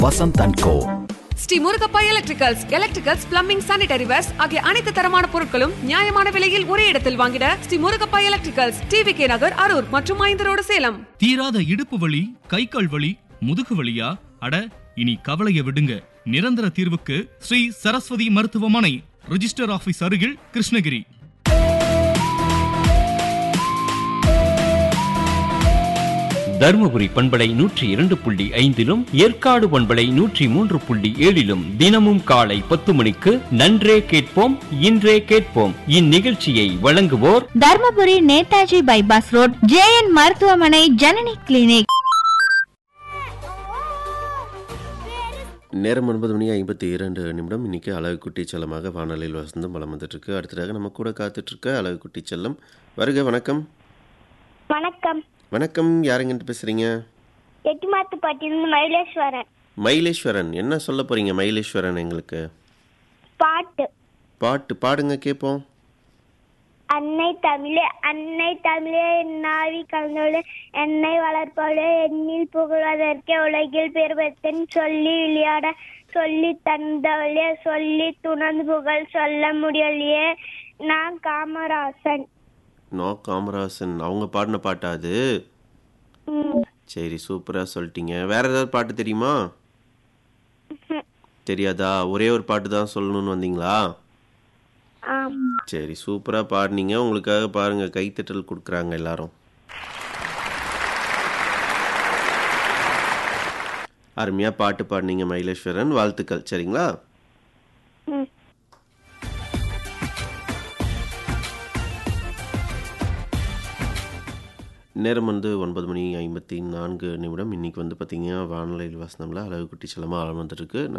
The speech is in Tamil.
Vasanth and co Sri Murugappa electricals electricals plumbing sanitary wares ஆகிய அனைத்து தரமான பொருட்களும் நியாயமான விலையில் ஒரே இடத்தில் வாங்கிட Sri Murugappa electricals TV K Nagar Arur மற்றும் ஐந்து ரோடு சேலம் தீராத இடுப்பு வலி கை கால் வலி முதுகு வலியா அட இனி கவலைய விடுங்க நிரந்தர தீர்வுக்கு ஸ்ரீ சரஸ்வதி மருத்துவமனை ரிஜிஸ்டர் ஆபீஸ் அருகில் கிருஷ்ணகிரி தருமபுரி பண்பலை நூற்றி இரண்டு புள்ளி ஐந்திலும் ஏற்காடு பண்பலை நூற்றி மூன்று புள்ளி ஏழிலும் தினமும் காலை பத்து மணிக்கு நன்றே கேட்போம் இன்றே கேட்போம் இந்நிகழ்ச்சியை வழங்குவோர் Dharmapuri Netaji bypass road JN மருத்துவமனை ஜனனி கிளினிக் நேரம் ஒன்பது மணி ஐம்பத்தி இரண்டு நிமிடம் இன்னைக்கு அழகு குட்டி செல்லமாக வானொலியில் வசந்தம் வளம் வந்துட்டுருக்கு அடுத்ததாக நம்ம கூட காத்துட்ருக்க அழகு குட்டி செல்லம் வருக வணக்கம் வணக்கம் வணக்கம் யாருங்கிட்ட பேசுகிறீங்க எட்டிமாத்துப்பட்டியிலிருந்து மயிலேஸ்வரன் மயிலேஸ்வரன் என்ன சொல்ல போகிறீங்க மயிலேஸ்வரன் எங்களுக்கு பாட்டு பாட்டு பாடுங்க கேட்போம் அன்னை தமிழே அன்னை தமிழே நாவி கலந்தோடு என்னை வளர்ப்பவளே எண்ணில் புகழ்வதற்கே உலகில் பெருவத்தன் சொல்லி விளையாட சொல்லி தந்தவளே சொல்லி துணர்ந்து புகழ் சொல்ல முடியலையே நான் காமராசன் நோ காமராசன் அவங்க பாடின பாட்டா அது ம், சரி சூப்பராக சொல்லிட்டீங்க வேற ஏதாவது பாட்டு தெரியுமா தெரியாதா ஒரே ஒரு பாட்டு தான் சொல்லணும்னு வந்தீங்களா ஆம் சரி சூப்பராக பாடினீங்க உங்களுக்காக பாருங்க கைத்தட்டல் கொடுக்குறாங்க எல்லாரும் அருமையாக பாட்டு பாடினீங்க மயிலேஸ்வரன் வாழ்த்துக்கள் சரிங்களா ம் நேரம் வந்து ஒன்பது மணி ஐம்பத்தி நான்கு நிமிடம் இன்னைக்கு வந்து பார்த்தீங்கன்னா வானொலியில் வசனம்ல அழகு குட்டி செல்லமாக ஆழம் வந்துருக்கு